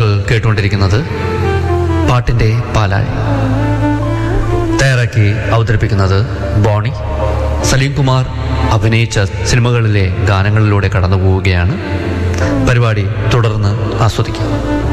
ശ്രോതാക്കൾ കേട്ടുകൊണ്ടിരിക്കുന്നത് പാട്ടിൻ്റെ പാലാഴി തയ്യാറാക്കി അവതരിപ്പിക്കുന്നത് ബോണി സലീം കുമാർ അഭിനയിച്ച സിനിമകളിലെ ഗാനങ്ങളിലൂടെ കടന്നു പോവുകയാണ് പരിപാടി തുടർന്ന് ആസ്വദിക്കാം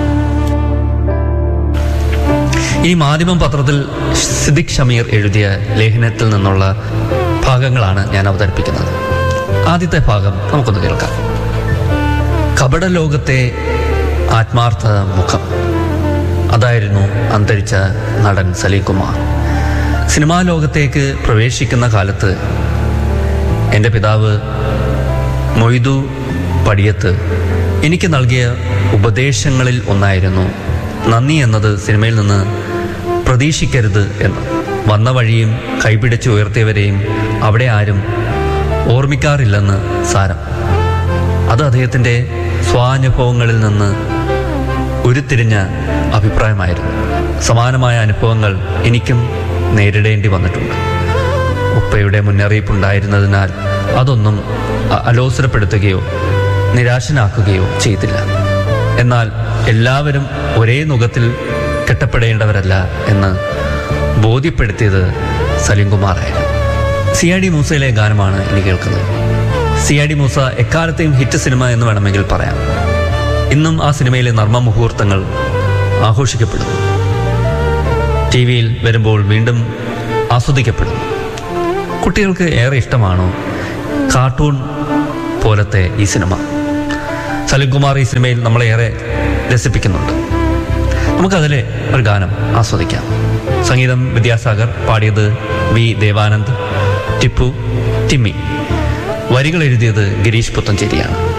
ഈ മാധ്യമം പത്രത്തിൽ സിദിഖ് ഷമീർ എഴുതിയ ലേഖനത്തിൽ നിന്നുള്ള ഭാഗങ്ങളാണ് ഞാൻ അവതരിപ്പിക്കുന്നത് ആദ്യത്തെ ഭാഗം നമുക്കൊന്ന് കേൾക്കാം കപട ലോകത്തെ ആത്മാർത്ഥ മുഖം അതായിരുന്നു അന്തരിച്ച നടൻ സലീം കുമാർ സിനിമാ ലോകത്തേക്ക് പ്രവേശിക്കുന്ന കാലത്ത് എൻ്റെ പിതാവ് മൊയ്തു പടിയത്ത് എനിക്ക് നൽകിയ ഉപദേശങ്ങളിൽ ഒന്നായിരുന്നു നന്ദി എന്നത് സിനിമയിൽ നിന്ന് പ്രതീക്ഷിക്കരുത് എന്ന് വന്ന വഴിയും കൈപിടിച്ച് ഉയർത്തിയവരെയും അവിടെ ആരും ഓർമ്മിക്കാറില്ലെന്ന് സാരം അത് അദ്ദേഹത്തിൻ്റെ സ്വാനുഭവങ്ങളിൽ നിന്ന് ഉരുത്തിരിഞ്ഞ അഭിപ്രായമായിരുന്നു സമാനമായ അനുഭവങ്ങൾ എനിക്കും നേരിടേണ്ടി വന്നിട്ടുണ്ട് ഉപ്പയുടെ മുന്നറിയിപ്പുണ്ടായിരുന്നതിനാൽ അതൊന്നും അ- അലോസരപ്പെടുത്തുകയോ നിരാശനാക്കുകയോ ചെയ്തില്ല എന്നാൽ എല്ലാവരും ഒരേ നുഖത്തിൽ കെട്ടപ്പെടേണ്ടവരല്ല എന്ന് ബോധ്യപ്പെടുത്തിയത് സലീം കുമാറായിരുന്നു സി ഐ ഡി മൂസയിലെ ഗാനമാണ് ഇനി കേൾക്കുന്നത് സി ഐ ഡി മൂസ എക്കാലത്തെയും ഹിറ്റ് സിനിമ എന്ന് വേണമെങ്കിൽ പറയാം ഇന്നും ആ സിനിമയിലെ നർമ്മ മുഹൂർത്തങ്ങൾ ആഘോഷിക്കപ്പെടുന്നു ടി വിയിൽ വരുമ്പോൾ വീണ്ടും ആസ്വദിക്കപ്പെടുന്നു കുട്ടികൾക്ക് ഏറെ ഇഷ്ടമാണോ കാർട്ടൂൺ പോലത്തെ ഈ സിനിമ സലിം കുമാർ ഈ സിനിമയിൽ നമ്മളെ ഏറെ രസിപ്പിക്കുന്നുണ്ട് നമുക്കതിലെ ഒരു ഗാനം ആസ്വദിക്കാം സംഗീതം വിദ്യാസാഗർ പാടിയത് വി ദേവാനന്ദ് ടിപ്പു ടിമ്മി വരികൾ എഴുതിയത് ഗിരീഷ് പുത്തഞ്ചേരിയാണ്